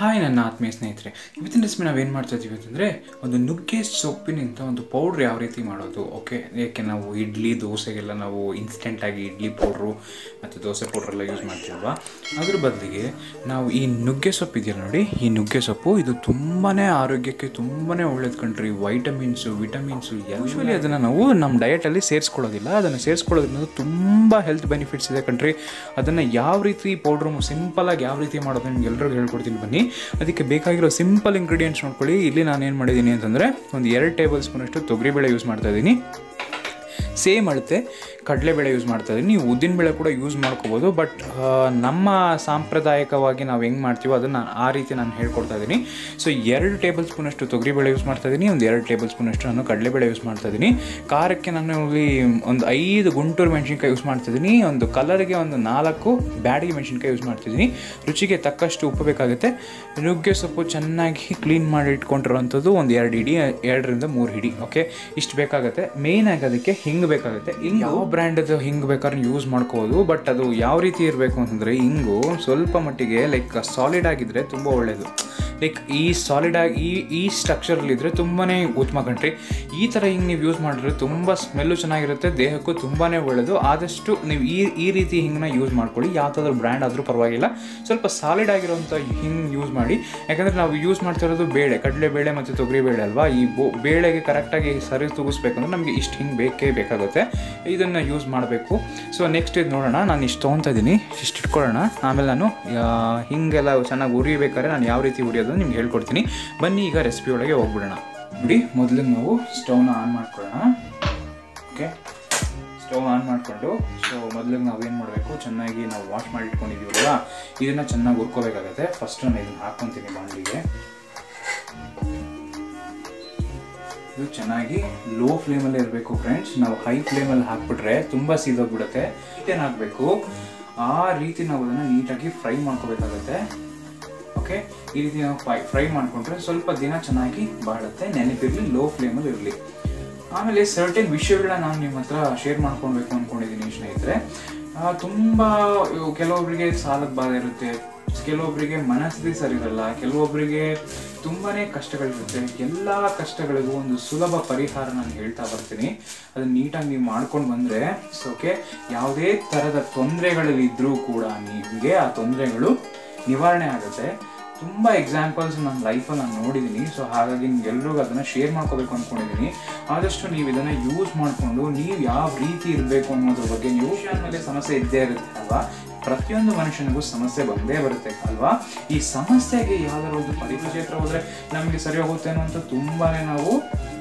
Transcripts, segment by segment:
hi ನನ್ನ ಆತ್ಮೀಯ ಸ್ನೇಹಿತರೆ ಇವತ್ತಿನ ರೆಸಿಪಿ ನಾವು ಏನು ಮಾಡ್ತಾ ಇದ್ದೀವಿ ಅಂತಂದರೆ ಒಂದು ನುಗ್ಗೆ ಸೊಪ್ಪಿನಿಂದ ಒಂದು ಪೌಡ್ರ್ ಯಾವ ರೀತಿ ಮಾಡೋದು ಓಕೆ ಏಕೆ ನಾವು ಇಡ್ಲಿ ದೋಸೆಗೆಲ್ಲ ನಾವು ಇನ್ಸ್ಟೆಂಟಾಗಿ ಇಡ್ಲಿ ಪೌಡ್ರು ಮತ್ತು ದೋಸೆ ಪೌಡ್ರೆಲ್ಲ ಯೂಸ್ ಮಾಡ್ತೀವಲ್ವಾ ಅದ್ರ ಬದಲಿಗೆ ನಾವು ಈ ನುಗ್ಗೆ ಸೊಪ್ಪು ಇದೆಯಲ್ಲ ನೋಡಿ ಈ ನುಗ್ಗೆ ಸೊಪ್ಪು ಇದು ತುಂಬಾ ಆರೋಗ್ಯಕ್ಕೆ ತುಂಬಾ ಒಳ್ಳೇದು ಕಣ್ರಿ ವೈಟಮಿನ್ಸು ವಿಟಮಿನ್ಸು ಯೂಶ್ವಲಿ ಅದನ್ನು ನಾವು ನಮ್ಮ ಡಯಟಲ್ಲಿ ಸೇರಿಸ್ಕೊಳ್ಳೋದಿಲ್ಲ ಅದನ್ನು ಸೇರಿಸ್ಕೊಳ್ಳೋದ್ರಿಂದ ತುಂಬ ಹೆಲ್ತ್ ಬೆನಿಫಿಟ್ಸ್ ಇದೆ ಕಣ್ರಿ ಅದನ್ನು ಯಾವ ರೀತಿ ಪೌಡ್ರು ಸಿಂಪಲಾಗಿ ಯಾವ ರೀತಿ ಮಾಡೋದು ನಿಮ್ಗೆ ಎಲ್ರಿಗೂ ಹೇಳ್ಕೊಡ್ತೀನಿ ಬನ್ನಿ ಅದಕ್ಕೆ ಬೇಕಾಗಿರೋ ಸಿಂಪಲ್ ಇಂಗ್ರೀಡಿಯೆಂಟ್ಸ್ ನೋಡ್ಕೊಳ್ಳಿ ಇಲ್ಲಿ ನಾನು ಏನು ಮಾಡಿದ್ದೀನಿ ಅಂತಂದರೆ ಒಂದು ಎರಡು ಟೇಬಲ್ ಸ್ಪೂನಷ್ಟು ತೊಗರಿಬೇಳೆ ಯೂಸ್ ಮಾಡ್ತಾ ಇದ್ದೀನಿ ಸೇಮ್ ಅಳತೆ ಕಡಲೆಬೇಳೆ ಯೂಸ್ ಮಾಡ್ತಾ ಇದ್ದೀನಿ ನೀವು ಉದ್ದಿನಬೇಳೆ ಕೂಡ ಯೂಸ್ ಮಾಡ್ಕೋಬೋದು ಬಟ್ ನಮ್ಮ ಸಾಂಪ್ರದಾಯಿಕವಾಗಿ ನಾವು ಹೆಂಗೆ ಮಾಡ್ತೀವೋ ಅದನ್ನು ಆ ರೀತಿ ನಾನು ಹೇಳ್ಕೊಡ್ತಾ ಇದ್ದೀನಿ ಸೊ ಎರಡು ಟೇಬಲ್ ಸ್ಪೂನಷ್ಟು ತೊಗರಿಬೇಳೆ ಯೂಸ್ ಮಾಡ್ತಾ ಇದ್ದೀನಿ ಒಂದು ಎರಡು ಟೇಬಲ್ ಸ್ಪೂನಷ್ಟು ನಾನು ಕಡಲೆಬೇಳೆ ಯೂಸ್ ಮಾಡ್ತಾ ಇದ್ದೀನಿ ಖಾರಕ್ಕೆ ನಾನು ಇಲ್ಲಿ ಒಂದು ಐದು ಗುಂಟೂರು ಮೆಣಸಿನ್ಕಾಯಿ ಯೂಸ್ ಮಾಡ್ತಾ ಇದ್ದೀನಿ ಒಂದು ಕಲರ್ಗೆ ಒಂದು ನಾಲ್ಕು ಬ್ಯಾಡಿಗೆ ಮೆಣಸಿನ್ಕಾಯಿ ಯೂಸ್ ಮಾಡ್ತಿದ್ದೀನಿ ರುಚಿಗೆ ತಕ್ಕಷ್ಟು ಉಪ್ಪು ಬೇಕಾಗುತ್ತೆ ನುಗ್ಗೆ ಸೊಪ್ಪು ಚೆನ್ನಾಗಿ ಕ್ಲೀನ್ ಮಾಡಿ ಇಟ್ಕೊಂಡಿರೋವಂಥದ್ದು ಒಂದು ಎರಡು ಹಿಡಿ ಎರಡರಿಂದ ಮೂರು ಹಿಡಿ ಓಕೆ ಇಷ್ಟು ಬೇಕಾಗುತ್ತೆ ಮೇಯ್ನ್ ಆಗಿ ಅದಕ್ಕೆ ಹಿಂಗೆ ಬೇಕಾಗುತ್ತೆ ಹಿಂಗೆ ಯಾವ ಬ್ರ್ಯಾಂಡದು ಹಿಂಗೆ ಬೇಕಾದ್ರೆ ಯೂಸ್ ಮಾಡ್ಕೋಬೋದು ಬಟ್ ಅದು ಯಾವ ರೀತಿ ಇರಬೇಕು ಅಂತಂದರೆ ಹಿಂಗು ಸ್ವಲ್ಪ ಮಟ್ಟಿಗೆ ಲೈಕ್ ಸಾಲಿಡ್ ಆಗಿದ್ರೆ ತುಂಬ ಒಳ್ಳೆಯದು ಲೈಕ್ ಈ ಸಾಲಿಡ್ ಆಗಿ ಈ ಈ ಸ್ಟ್ರಕ್ಚರಲ್ಲಿದ್ದರೆ ತುಂಬಾ ಉತ್ತಮ ಕಣ್ರಿ ಈ ಥರ ಹಿಂಗೆ ನೀವು ಯೂಸ್ ಮಾಡಿದ್ರೆ ತುಂಬ ಸ್ಮೆಲ್ಲು ಚೆನ್ನಾಗಿರುತ್ತೆ ದೇಹಕ್ಕೂ ತುಂಬಾ ಒಳ್ಳೆಯದು ಆದಷ್ಟು ನೀವು ಈ ಈ ರೀತಿ ಹಿಂಗನ್ನ ಯೂಸ್ ಮಾಡ್ಕೊಳ್ಳಿ ಯಾವುದಾದ್ರೂ ಬ್ರ್ಯಾಂಡ್ ಆದರೂ ಪರವಾಗಿಲ್ಲ ಸ್ವಲ್ಪ ಸಾಲಿಡ್ ಆಗಿರೋಂಥ ಹಿಂಗೆ ಯೂಸ್ ಮಾಡಿ ಯಾಕಂದರೆ ನಾವು ಯೂಸ್ ಮಾಡ್ತಿರೋದು ಬೇಳೆ ಕಡಲೆಬೇಳೆ ಮತ್ತು ತೊಗರಿಬೇಳೆ ಅಲ್ವಾ ಈ ಬೋ ಬೇಳೆಗೆ ಕರೆಕ್ಟಾಗಿ ಸರಿ ತೂಗಿಸ್ಬೇಕಂದ್ರೆ ನಮಗೆ ಇಷ್ಟು ಹಿಂಗೆ ಬೇಕೇ ಬೇಕಾಗುತ್ತೆ ಇದನ್ನು ಯೂಸ್ ಮಾಡಬೇಕು ಸೊ ನೆಕ್ಸ್ಟ್ ಇದು ನೋಡೋಣ ನಾನು ಇಷ್ಟು ತೊಗೊತಾ ಇದ್ದೀನಿ ಇಷ್ಟು ಇಟ್ಕೊಳ್ಳೋಣ ಆಮೇಲೆ ನಾನು ಆ, ಹಿಂಗೆಲ್ಲ ಚೆನ್ನಾಗಿ ಉರಿಬೇಕಾದ್ರೆ ನಾನು ಯಾವ ರೀತಿ ಉರಿಯೋದು ನಿಮ್ಗೆ ಹೇಳ್ಕೊಡ್ತೀನಿ ಬನ್ನಿ ಈಗ ರೆಸಿಪಿ ಒಳಗೆ ಹೋಗ್ಬಿಡೋಣ ನೋಡಿ ಮೊದಲು ನಾವು ಸ್ಟವ್ನ ಆನ್ ಮಾಡ್ಕೊಳ್ಳೋಣ ಓಕೆ ಸ್ಟವ್ ಆನ್ ಮಾಡಿಕೊಂಡು ಸೊ ಮೊದಲಿಗೆ ನಾವೇನು ಮಾಡಬೇಕು ಚೆನ್ನಾಗಿ ನಾವು ವಾಶ್ ಮಾಡಿ ಇಟ್ಕೊಂಡಿದ್ದೀವಲ್ಲ ಇದನ್ನು ಚೆನ್ನಾಗಿ ಹುರ್ಕೋಬೇಕಾಗತ್ತೆ ಫಸ್ಟ್ ನಾನು ಇದನ್ನು ಹಾಕ್ಕೊತೀನಿ ಬಾಣಲಿಗೆ ಇದು ಚೆನ್ನಾಗಿ ಲೋ ಫ್ಲೇಮಲ್ಲಿ ಇರಬೇಕು ಫ್ರೆಂಡ್ಸ್ ನಾವು ಹೈ ಫ್ಲೇಮಲ್ಲಿ ಹಾಕ್ಬಿಟ್ರೆ ತುಂಬ ಸೀದೋಗ್ಬಿಡುತ್ತೆ ಏನು ಹಾಕಬೇಕು ಆ ರೀತಿ ನಾವು ಅದನ್ನು ನೀಟಾಗಿ ಫ್ರೈ ಮಾಡ್ಕೋಬೇಕಾಗತ್ತೆ ಓಕೆ ಈ ರೀತಿ ನಾವು ಫ್ರೈ ಫ್ರೈ ಮಾಡಿಕೊಂಡ್ರೆ ಸ್ವಲ್ಪ ದಿನ ಚೆನ್ನಾಗಿ ಬಾಳುತ್ತೆ ನೆನಪಿರಲಿ ಲೋ ಫ್ಲೇಮಲ್ಲಿ ಇರಲಿ ಆಮೇಲೆ ಸರ್ಟೆನ್ ವಿಷಯಗಳನ್ನ ನಾನು ನಿಮ್ಮ ಹತ್ರ ಶೇರ್ ಮಾಡ್ಕೊಳ್ಬೇಕು ಅಂದ್ಕೊಂಡಿದ್ದೀನಿ ಸ್ನೇಹಿತರೆ ಆ, ತುಂಬ ಇವು ಕೆಲವೊಬ್ಬರಿಗೆ ಸಾಲದ ಬಾಧೆ ಇರುತ್ತೆ ಕೆಲವೊಬ್ಬರಿಗೆ ಮನಸ್ಥಿತಿ ಸರಿ ಇರಲ್ಲ ಕೆಲವೊಬ್ಬರಿಗೆ ತುಂಬಾನೇ ಕಷ್ಟಗಳಿರುತ್ತೆ ಎಲ್ಲ ಕಷ್ಟಗಳಿಗೂ ಒಂದು ಸುಲಭ ಪರಿಹಾರ ನಾನು ಹೇಳ್ತಾ ಬರ್ತೀನಿ ಅದನ್ನ ನೀಟಾಗಿ ನೀವು ಮಾಡ್ಕೊಂಡು ಬಂದರೆ ಓಕೆ ಯಾವುದೇ ಥರದ ತೊಂದರೆಗಳಲ್ಲಿದ್ದರೂ ಕೂಡ ನಿಮಗೆ ಆ ತೊಂದರೆಗಳು ನಿವಾರಣೆ ಆಗುತ್ತೆ ತುಂಬ ಎಕ್ಸಾಂಪಲ್ಸ್ ನನ್ನ ಲೈಫಲ್ಲಿ ನಾನು ನೋಡಿದ್ದೀನಿ ಸೊ ಹಾಗಾಗಿ ನಿಮ್ಗೆಲ್ರಿಗೂ ಅದನ್ನು ಶೇರ್ ಮಾಡ್ಕೋಬೇಕು ಅಂದ್ಕೊಂಡಿದ್ದೀನಿ ಆದಷ್ಟು ನೀವು ಇದನ್ನು ಯೂಸ್ ಮಾಡಿಕೊಂಡು ನೀವು ಯಾವ ರೀತಿ ಇರಬೇಕು ಅನ್ನೋದ್ರ ಬಗ್ಗೆ ನೀವು ವಿಷಯ ಮೇಲೆ ಸಮಸ್ಯೆ ಇದ್ದೇ ಇರುತ್ತೆ ಅಲ್ವಾ ಪ್ರತಿಯೊಂದು ಮನುಷ್ಯನಿಗೂ ಸಮಸ್ಯೆ ಬಂದೇ ಬರುತ್ತೆ ಅಲ್ವಾ ಈ ಸಮಸ್ಯೆಗೆ ಯಾವ್ದಾದ್ರು ಒಂದು ಪರಿಪೂಜೆ ಹತ್ರ ಹೋದ್ರೆ ನಮಗೆ ಸರಿ ಹೋಗುತ್ತೆ ಅನ್ನೋಂಥ ತುಂಬಾನೇ ನಾವು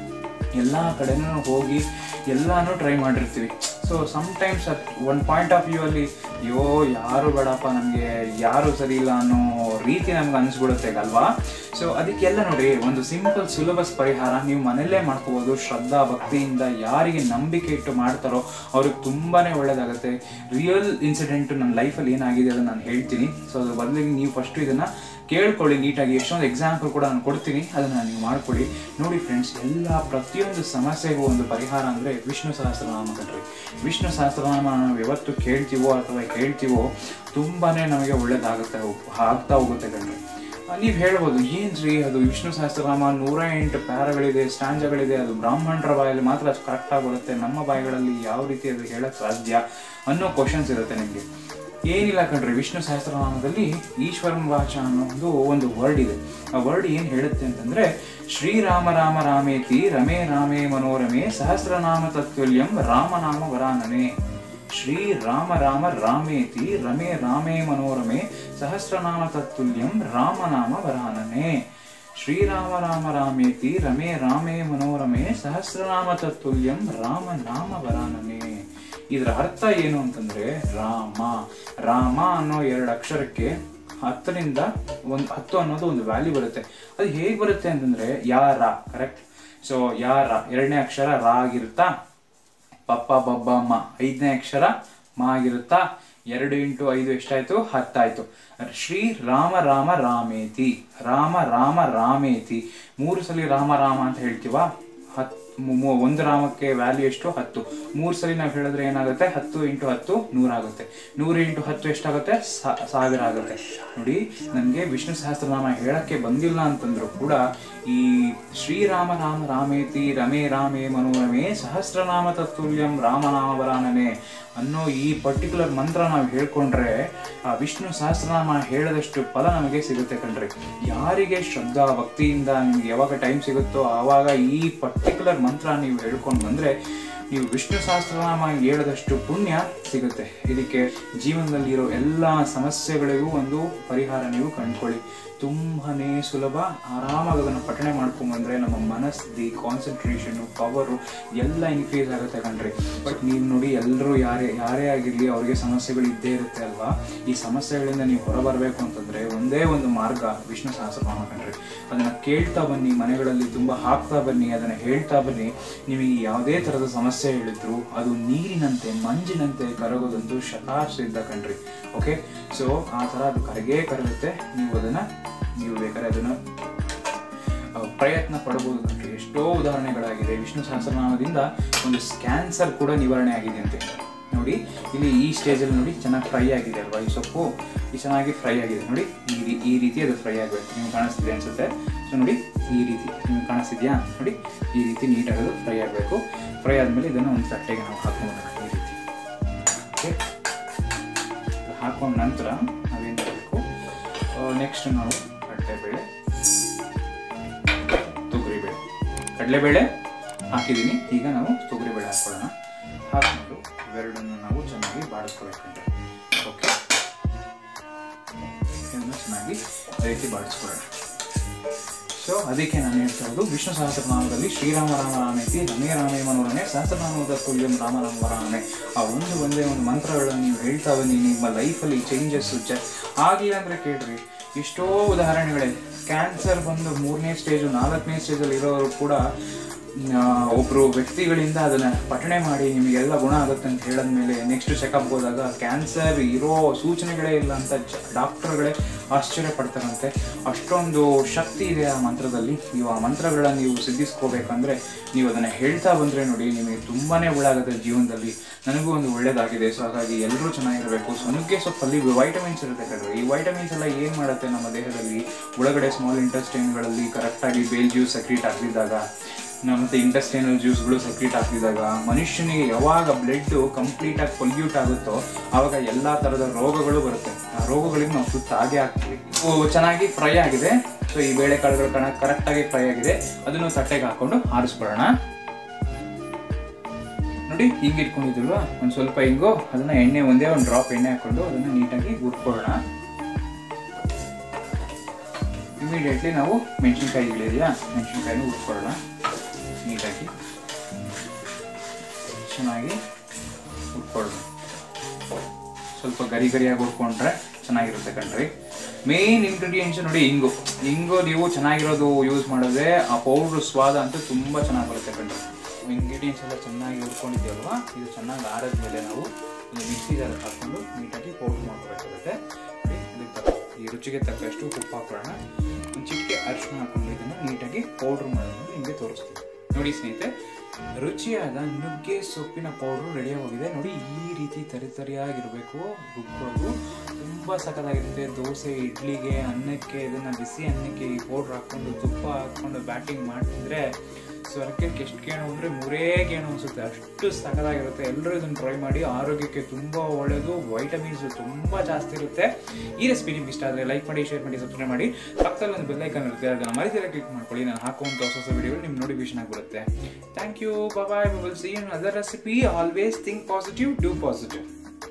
ಎಲ್ಲ ಕಡೆನೂ ಹೋಗಿ ಎಲ್ಲಾನು ಟ್ರೈ ಮಾಡಿರ್ತೀವಿ so sometimes at one point of view ಅಲ್ಲಿ ಅಯ್ಯೋ ಯಾರು ಬೇಡಪ್ಪ ನಮಗೆ ಯಾರು ಸರಿ ಇಲ್ಲ ಅನ್ನೋ ರೀತಿ ನಮ್ಗೆ ಅನಿಸ್ಬಿಡುತ್ತೆ ಅಲ್ವಾ ಸೊ ಅದಕ್ಕೆಲ್ಲ ನೋಡಿ ಒಂದು ಸಿಂಪಲ್ ಸುಲಭ ಪರಿಹಾರ ನೀವು ಮನೆಯಲ್ಲೇ ಮಾಡ್ಕೋಬೋದು ಶ್ರದ್ಧಾ ಭಕ್ತಿಯಿಂದ ಯಾರಿಗೆ ನಂಬಿಕೆ ಇಟ್ಟು ಮಾಡ್ತಾರೋ ಅವ್ರಿಗೆ ತುಂಬಾನೇ ಒಳ್ಳೇದಾಗುತ್ತೆ ರಿಯಲ್ ಇನ್ಸಿಡೆಂಟ್ ನನ್ನ ಲೈಫಲ್ಲಿ ಏನಾಗಿದೆ ಅದನ್ನು ನಾನು ಹೇಳ್ತೀನಿ ಸೊ ಅದ್ರ ಬದಲಿಗೆ ನೀವು ಫಸ್ಟ್ ಇದನ್ನ ಕೇಳ್ಕೊಳ್ಳಿ ನೀಟಾಗಿ ಎಷ್ಟೊಂದು ಎಕ್ಸಾಂಪಲ್ ಕೂಡ ನಾನು ಕೊಡ್ತೀನಿ ಅದನ್ನು ನೀವು ಮಾಡ್ಕೊಳ್ಳಿ ನೋಡಿ ಫ್ರೆಂಡ್ಸ್ ಎಲ್ಲ ಪ್ರತಿಯೊಂದು ಸಮಸ್ಯೆಗೂ ಒಂದು ಪರಿಹಾರ ಅಂದರೆ ವಿಷ್ಣು ಸಹಸ್ರನಾಮ ಕಣ್ರಿ ವಿಷ್ಣು ಸಹಸ್ರನಾಮ ನಾವು ಯಾವತ್ತು ಕೇಳ್ತೀವೋ ಅಥವಾ ಕೇಳ್ತೀವೋ ತುಂಬಾ ನಮಗೆ ಒಳ್ಳೇದಾಗುತ್ತೆ ಆಗ್ತಾ ಹೋಗುತ್ತೆ ಕಣ್ರಿ ನೀವು ಹೇಳ್ಬೋದು ಏನ್ರಿ ಅದು ವಿಷ್ಣು ಸಹಸ್ರನಾಮ ನೂರ ಎಂಟು ಪ್ಯಾರಗಳಿದೆ ಸ್ಟ್ಯಾಂಜಗಳಿದೆ ಅದು ಬ್ರಾಹ್ಮಣರ ಬಾಯಲ್ಲಿ ಮಾತ್ರ ಅದು ಕರೆಕ್ಟಾಗಿ ಬರುತ್ತೆ ನಮ್ಮ ಬಾಯಿಗಳಲ್ಲಿ ಯಾವ ರೀತಿ ಅದು ಹೇಳಕ್ ಸಾಧ್ಯ ಅನ್ನೋ ಕ್ವಶನ್ಸ್ ಇರುತ್ತೆ ನಿಮಗೆ ಏನಿಲ್ಲ ಕಣ್ರಿ ವಿಷ್ಣು ಸಹಸ್ರನಾಮದಲ್ಲಿ ಈಶ್ವರನ್ ವಾಚ ಅನ್ನೋ ಒಂದು ಒಂದು ವರ್ಡ್ ಇದೆ ಆ ವರ್ಡ್ ಏನ್ ಹೇಳುತ್ತೆ ಅಂತಂದ್ರೆ ಶ್ರೀರಾಮ ರಾಮ ರಾಮೇತಿ ರಮೇ ರಾಮೇ ಮನೋರಮೆ ಸಹಸ್ರನಾಮ ತತ್ವಲ್ಯಂ ರಾಮನಾಮ ವರಾನನೆ ಶ್ರೀ ರಾಮ ರಾಮ ರಾಮೇತಿ ರಮೇ ರಾಮೇ ಮನೋರಮೆ ಸಹಸ್ರನಾಮ ತತ್ತುಲ್ಯಂ ರಾಮನಾಮ ವರಾನನೆ ಶ್ರೀರಾಮ ರಾಮ ರಾಮೇತಿ ರಮೇ ರಾಮೇ ಮನೋರಮೆ ಸಹಸ್ರನಾಮ ತತ್ತುಲ್ಯಂ ರಾಮನಾಮ ವರಾನನೆ ಇದರ ಅರ್ಥ ಏನು ಅಂತಂದ್ರೆ ರಾಮ ರಾಮ ಅನ್ನೋ ಎರಡು ಅಕ್ಷರಕ್ಕೆ ಹತ್ತರಿಂದ ಒಂದು ಹತ್ತು ಅನ್ನೋದು ಒಂದು ವ್ಯಾಲ್ಯೂ ಬರುತ್ತೆ ಅದು ಹೇಗೆ ಬರುತ್ತೆ ಅಂತಂದ್ರೆ ಯಾರ ಕರೆಕ್ಟ್ ಸೊ ಯಾರ ಎರಡನೇ ಅಕ್ಷರ ರಾ ಆಗಿರುತ್ತಾ ಪಪ್ಪ ಬಬ್ಬ ಅಮ್ಮ ಐದನೇ ಅಕ್ಷರ ಮಾ ಆಗಿರುತ್ತಾ ಎರಡು ಇಂಟು ಐದು ಎಷ್ಟಾಯ್ತು ಹತ್ತಾಯ್ತು ಶ್ರೀ ರಾಮ ರಾಮ ರಾಮೇತಿ ರಾಮ ರಾಮ ರಾಮೇತಿ ಮೂರು ಸಲ ರಾಮ ರಾಮ ಅಂತ ಹೇಳ್ತೀವಾ ಹತ್ ಮು- ಮು- ಒಂದು ರಾಮಕ್ಕೆ ವ್ಯಾಲ್ಯೂ ಎಷ್ಟು ಹತ್ತು ಮೂರು ಸಲ ನಾವು ಹೇಳಿದ್ರೆ ಏನಾಗುತ್ತೆ ಹತ್ತು ಇಂಟು ಹತ್ತು ನೂರಾಗುತ್ತೆ ನೂರು ಇಂಟು ಹತ್ತು ಎಷ್ಟಾಗುತ್ತೆ ಸಾ- ಸಾವಿರ ಆಗುತ್ತೆ ನೋಡಿ ನನಗೆ ವಿಷ್ಣು ಸಹಸ್ರನಾಮ ಹೇಳಕ್ಕೆ ಬಂದಿಲ್ಲ ಅಂತಂದ್ರು ಕೂಡ ಈ ಶ್ರೀರಾಮ ರಾಮ ರಾಮೇತಿ ರಮೇ ರಾಮೇ ಮನೋರಮೆ ಸಹಸ್ರನಾಮ ತತ್ತುಲ್ಯಂ ರಾಮನಾಮ ವರಾನನೆ ಅನ್ನೋ ಈ ಪರ್ಟಿಕ್ಯುಲರ್ ಮಂತ್ರ ನಾವು ಹೇಳ್ಕೊಂಡ್ರೆ ಆ ವಿಷ್ಣು ಸಹಸ್ರನಾಮ ಹೇಳದಷ್ಟು ಫಲ ನಮಗೆ ಸಿಗುತ್ತೆ ಕಣ್ರಿ ಯಾರಿಗೆ ಶ್ರದ್ಧಾ ಭಕ್ತಿಯಿಂದ ನಿಮ್ಗೆ ಯಾವಾಗ ಟೈಮ್ ಸಿಗುತ್ತೋ ಆವಾಗ ಈ ಪರ್ಟಿಕ್ಯುಲರ್ ಮಂತ್ರ ನೀವು ಹೇಳ್ಕೊಂಡು ಬಂದ್ರೆ ನೀವು ವಿಷ್ಣು ಸಹಸ್ರನಾಮ ಹೇಳದಷ್ಟು ಪುಣ್ಯ ಸಿಗುತ್ತೆ ಇದಕ್ಕೆ ಜೀವನದಲ್ಲಿರೋ ಎಲ್ಲ ಸಮಸ್ಯೆಗಳಿಗೂ ಒಂದು ಪರಿಹಾರ ನೀವು ಕಂಡ್ಕೊಳ್ಳಿ ತುಂಬಾನೇ ಸುಲಭ ಆರಾಮಾಗಿ ಅದನ್ನು ಪಠಣೆ ಮಾಡ್ಕೊಂಬಂದ್ರೆ ನಮ್ಮ ಮನಸ್ಥಿತಿ ಕಾನ್ಸಂಟ್ರೇಷನ್ ಪವರು ಎಲ್ಲ ಇನ್ಕ್ರೀಸ್ ಆಗುತ್ತೆ ಕಣ್ರಿ ಬಟ್ ನೀವು ನೋಡಿ ಎಲ್ಲರೂ ಯಾರೇ ಯಾರೇ ಆಗಿರಲಿ ಅವ್ರಿಗೆ ಸಮಸ್ಯೆಗಳು ಇದ್ದೇ ಇರುತ್ತೆ ಅಲ್ವಾ ಈ ಸಮಸ್ಯೆಗಳಿಂದ ನೀವು ಹೊರಬರಬೇಕು ಅಂತಂದ್ರೆ ಒಂದೇ ಒಂದು ಮಾರ್ಗ ವಿಷ್ಣು ಸಹಸ್ರನಾಮ ಕಣ್ರಿ ಅದನ್ನ ಕೇಳ್ತಾ ಬನ್ನಿ ಮನೆಗಳಲ್ಲಿ ತುಂಬಾ ಹಾಕ್ತಾ ಬನ್ನಿ ಅದನ್ನ ಹೇಳ್ತಾ ಬನ್ನಿ ನಿಮಗೆ ಯಾವುದೇ ತರದ ಸಮಸ್ಯೆ ಹೇಳಿದ್ರು ಅದು ನೀರಿನಂತೆ ಮಂಜಿನಂತೆ ಕರಗೋದಂತೂ ಶತಾಸಿದ್ಧ ಕಣ್ರಿ ಓಕೆ ಸೊ ಆ ಥರ ಅದು ಕರಗೇ ಕರಗುತ್ತೆ ನೀವು ಅದನ್ನ ನೀವು ಬೇಕಾದ್ರೆ ಅದನ್ನ ಆ, ಪ್ರಯತ್ನ ಪಡಬಹುದು ಕಣ್ರಿ ಎಷ್ಟೋ ಉದಾಹರಣೆಗಳಾಗಿದೆ ವಿಷ್ಣು ಸಹಸ್ರನಾಮದಿಂದ ಒಂದು ಕ್ಯಾನ್ಸರ್ ಕೂಡ ನಿವಾರಣೆ ಆಗಿದೆ ಅಂತೆ ನೋಡಿ ಇಲ್ಲಿ ಈ ಸ್ಟೇಜಲ್ಲಿ ನೋಡಿ ಚೆನ್ನಾಗಿ ಫ್ರೈ ಆಗಿದೆ ಅಲ್ವಾ ಈ ಸೊಪ್ಪು ಈ ಚೆನ್ನಾಗಿ ಫ್ರೈ ಆಗಿದೆ ನೋಡಿ ಈ ರೀ ಈ ರೀತಿ ಅದು ಫ್ರೈ ಆಗಬೇಕು ನಿಮ್ಗೆ ಕಾಣಿಸ್ತಿದೆ ಅನ್ಸುತ್ತೆ ಸೊ ನೋಡಿ ಈ ರೀತಿ ನಿಮ್ಗೆ ಕಾಣಿಸ್ತಿದ್ಯಾ ನೋಡಿ ಈ ರೀತಿ ನೀಟಾಗಿ ಅದು ಫ್ರೈ ಆಗಬೇಕು ಫ್ರೈ ಆದಮೇಲೆ ಇದನ್ನು ಒಂದು ತಟ್ಟೆಗೆ ನಾವು ಹಾಕೊಂಡ್ಬಿಡೋಣ ಈ ರೀತಿ ಓಕೆ ಹಾಕೊಂಡ ನಂತರ ನಾವೇನು ಮಾಡಬೇಕು ನೆಕ್ಸ್ಟ್ ನಾವು ಕಡಲೆಬೇಳೆ ತೊಗರಿಬೇಳೆ ಕಡಲೆಬೇಳೆ ಹಾಕಿದ್ದೀನಿ ಈಗ ನಾವು ತೊಗರಿಬೇಳೆ ಹಾಕ್ಕೊಳ್ಳೋಣ ಹಾಕ್ಬಿಟ್ಟು ಇವೆರಡನ್ನು ನಾವು ಚೆನ್ನಾಗಿ ಬಾಡಿಸ್ಕೊಳ್ಬೇಕಂತೆ ಓಕೆ ಇದನ್ನು ಚೆನ್ನಾಗಿ ಈ ರೀತಿ ಬಾಡಿಸ್ಕೊಳ್ಳೋಣ ಸೊ ಅದಕ್ಕೆ ನಾನು ಹೇಳ್ತಾ ಇರೋದು ವಿಷ್ಣು ಸಹಸ್ರನಾಮದಲ್ಲಿ ಶ್ರೀರಾಮ ರಾಮ ರಾಮೇತಿ ರಮೇ ರಾಮೇ ಮನೋರಮೆ ಸಹಸ್ರನಾಮದ ತುಲ್ಯಂ ರಾಮ ರಾಮ ವರಾಮೆ ಆ ಒಂದು ಒಂದೇ ಒಂದು ಮಂತ್ರಗಳನ್ನು ನೀವು ಹೇಳ್ತಾ ಬನ್ನಿ ನಿಮ್ಮ ಲೈಫಲ್ಲಿ ಚೇಂಜಸ್ ಆಗಿಲ್ಲ ಅಂದರೆ ಕೇಳ್ರಿ ಎಷ್ಟೋ ಉದಾಹರಣೆಗಳಿವೆ ಕ್ಯಾನ್ಸರ್ ಬಂದು ಮೂರನೇ ಸ್ಟೇಜು ನಾಲ್ಕನೇ ಸ್ಟೇಜಲ್ಲಿ ಇರೋರು ಕೂಡ ಆ, ಒಬ್ರು ವ್ಯಕ್ತಿಗಳಿಂದ ಅದನ್ನ ಪಠಣೆ ಮಾಡಿ ನಿಮಗೆಲ್ಲ ಗುಣ ಆಗುತ್ತೆ ಅಂತ ಹೇಳಿದ್ಮೇಲೆ ನೆಕ್ಸ್ಟ್ ಚೆಕಪ್ ಹೋದಾಗ ಕ್ಯಾನ್ಸರ್ ಇರೋ ಸೂಚನೆಗಳೇ ಇಲ್ಲ ಅಂತ ಡಾಕ್ಟರ್ಗಳೇ ಆಶ್ಚರ್ಯ ಪಡ್ತಾರಂತೆ ಅಷ್ಟೊಂದು ಶಕ್ತಿ ಇದೆ ಆ ಮಂತ್ರದಲ್ಲಿ ನೀವು ಆ ಮಂತ್ರಗಳನ್ನ ನೀವು ಸಿದ್ಧಿಸ್ಕೋಬೇಕಂದ್ರೆ ನೀವು ಅದನ್ನ ಹೇಳ್ತಾ ಬಂದ್ರೆ ನೋಡಿ ನಿಮಗೆ ತುಂಬಾನೇ ಒಳ್ಳಾಗುತ್ತೆ ಜೀವನದಲ್ಲಿ ನನಗೂ ಒಂದು ಒಳ್ಳೇದಾಗಿದೆ ಸೊ ಹಾಗಾಗಿ ಎಲ್ಲರೂ ಚೆನ್ನಾಗಿರಬೇಕು ಸೊ ನುಗ್ಗೆ ಸೊಪ್ಪಲ್ಲಿ ವೈಟಮಿನ್ಸ್ ಇರುತ್ತೆ ಕಣ್ರಿ ಈ ವೈಟಮಿನ್ಸ್ ಎಲ್ಲ ಏನು ಮಾಡುತ್ತೆ ನಮ್ಮ ದೇಹದಲ್ಲಿ ಒಳಗಡೆ ಸ್ಮಾಲ್ ಇಂಟೆಸ್ಟೈನ್ಗಳಲ್ಲಿ ಕರೆಕ್ಟಾಗಿ ಬೇಲ್ ಜ್ಯೂಸ್ ಸಕ್ರೀಟ್ ಆಗದಿದ್ದಾಗ ಮತ್ತೆ ಇಂಟೆಸ್ಟೈನಲ್ ಜ್ಯೂಸ್ಗಳು ಸಕ್ರೀಟ್ ಆಗ್ತಿದ್ದಾಗ ಮನುಷ್ಯನಿಗೆ ಯಾವಾಗ ಬ್ಲಡ್ ಕಂಪ್ಲೀಟ್ ಆಗಿ ಪೊಲ್ಯೂಟ್ ಆಗುತ್ತೋ ಆವಾಗ ಎಲ್ಲಾ ತರದ ರೋಗಗಳು ಬರುತ್ತೆ ಆ ರೋಗಗಳಿಗೆ ನಾವು ಸುತ್ತ ಹಾಗೆ ಹಾಕ್ತೀವಿ ಇವು ಚೆನ್ನಾಗಿ ಫ್ರೈ ಆಗಿದೆ ಸೊ ಈ ಬೇಳೆಕಾಳುಗಳು ಕಣ ಕರೆಕ್ಟ್ ಆಗಿ ಫ್ರೈ ಆಗಿದೆ ಅದನ್ನು ತಟ್ಟೆಗೆ ಹಾಕೊಂಡು ಆರಿಸ್ಕೊಳ್ಳೋಣ ನೋಡಿ ಹಿಂಗೆ ಇಟ್ಕೊಂಡಿದ್ರಲ್ವಾ ಒಂದು ಸ್ವಲ್ಪ ಹಿಂಗು ಅದನ್ನ ಎಣ್ಣೆ ಒಂದೇ ಒಂದು ಡ್ರಾಪ್ ಎಣ್ಣೆ ಹಾಕೊಂಡು ಅದನ್ನ ನೀಟಾಗಿ ಹುರ್ಕೊಳ್ಳೋಣ ಇಮಿಡಿಯೇಟ್ಲಿ ನಾವು ಮೆಣಸಿನ್ಕಾಯಿಗಳಿದೆಯಾ ಮೆಣಸಿನ್ಕಾಯಿನೂ ಹುರ್ಕೊಳ್ಳೋಣ ನೀಟಾಗಿ ಚೆನ್ನಾಗಿ ಹುರ್ಕೊಳ್ಳೋಣ ಸ್ವಲ್ಪ ಗರಿ ಗರಿಯಾಗಿ ಹುರ್ಕೊಂಡ್ರೆ ಚೆನ್ನಾಗಿರುತ್ತೆ ಕಣ್ರಿ ಮೇನ್ ಇಂಗ್ರೀಡಿಯೆಂಟ್ಸ್ ನೋಡಿ ಇಂಗು ಇಂಗು ನೀವು ಚೆನ್ನಾಗಿರೋದು ಯೂಸ್ ಮಾಡಿದ್ರೆ ಆ ಪೌಡ್ರ್ ಸ್ವಾದ ಅಂತೂ ತುಂಬ ಚೆನ್ನಾಗಿ ಬರುತ್ತೆ ಕಣ್ರಿ ಇಂಗ್ರೀಡಿಯೆಂಟ್ಸ್ ಎಲ್ಲ ಚೆನ್ನಾಗಿ ಹುರ್ಕೊಂಡಿದ್ದೀವಲ್ವಾ ಇದು ಚೆನ್ನಾಗಿ ಆರಿದ್ಮೇಲೆ ನಾವು ಒಂದು ಮಿಕ್ಸಿ ಜಾರ್ ಹಾಕೊಂಡು ನೀಟಾಗಿ ಪೌಡ್ರ್ ಮಾಡ್ಕೋಬೇಕಾಗುತ್ತೆ ನೋಡಿ, ಇದಕ್ಕೆ ತಕ್ಕ- ಈ ರುಚಿಗೆ ತಕ್ಕಷ್ಟು ಉಪ್ಪು ಹಾಕೊಳ್ಳೋಣ ಒಂದು ಚಿಟಿಕೆ ಅರಿಶಿನ ಹಾಕೊಂಡು ಇದನ್ನು ನೀಟಾಗಿ ಪೌಡ್ರ್ ಮಾಡೋದು ನಿಮಗೆ ತೋರಿಸ್ತೀವಿ ನೋಡಿ ಸ್ನೇಹಿತರೆ ರುಚಿಯಾದ ನುಗ್ಗೆ ಸೊಪ್ಪಿನ ಪೌಡ್ರು ರೆಡಿ ಹೋಗಿದೆ ನೋಡಿ ಈ ರೀತಿ ತರಿತರಿಯಾಗಿರಬೇಕು ರುಬ್ಕೊಳ್ಳೋದು ತುಂಬ ಸಖತ್ತಾಗಿರುತ್ತೆ ದೋಸೆ ಇಡ್ಲಿಗೆ ಅನ್ನಕ್ಕೆ ಇದನ್ನ ಬಿಸಿ ಅನ್ನಕ್ಕೆ ಈ ಪೌಡ್ರ್ ಹಾಕೊಂಡು ತುಪ್ಪ ಹಾಕೊಂಡು ಬ್ಯಾಟಿಂಗ್ ಮಾಡ್ತಿದ್ರೆ ಸ್ವರ್ಗಕ್ಕೆ ಎಷ್ಟು ಗೇಣು ಅಂದರೆ ಮೂರೇ ಗೇಣು ಅನಿಸುತ್ತೆ ಅಷ್ಟು ಸಖತ್ತಾಗಿರುತ್ತೆ ಎಲ್ಲರೂ ಇದನ್ನು ಟ್ರೈ ಮಾಡಿ ಆರೋಗ್ಯಕ್ಕೆ ತುಂಬ ಒಳ್ಳೆಯದು ವೈಟಮಿನ್ಸ್ ತುಂಬ ಜಾಸ್ತಿ ಇರುತ್ತೆ ಈ ರೆಸಿಪಿ ನಿಮ್ಗೆ ಇಷ್ಟ ಆದರೆ ಲೈಕ್ ಮಾಡಿ ಶೇರ್ ಮಾಡಿ ಸಬ್ಸ್ಕ್ರೈಬ್ ಮಾಡಿ ಪಕ್ಕದಲ್ಲಿ ಒಂದು ಬೆಲ್ಲೈಕನ್ ಇರುತ್ತೆ ಅದನ್ನು ಮರಿತೀರ ಕ್ಲಿಕ್ ಮಾಡ್ಕೊಳ್ಳಿ ನಾನು ಹಾಕುವಂಥ ಹೊಸ ಹೊಸ ವಿಡಿಯೋಗಳು ನಿಮ್ಮ ನೋಟಿಫಿಕೇಶನ್ ಆಗಿರುತ್ತೆ thank you bye will see in other recipe always think positive do positive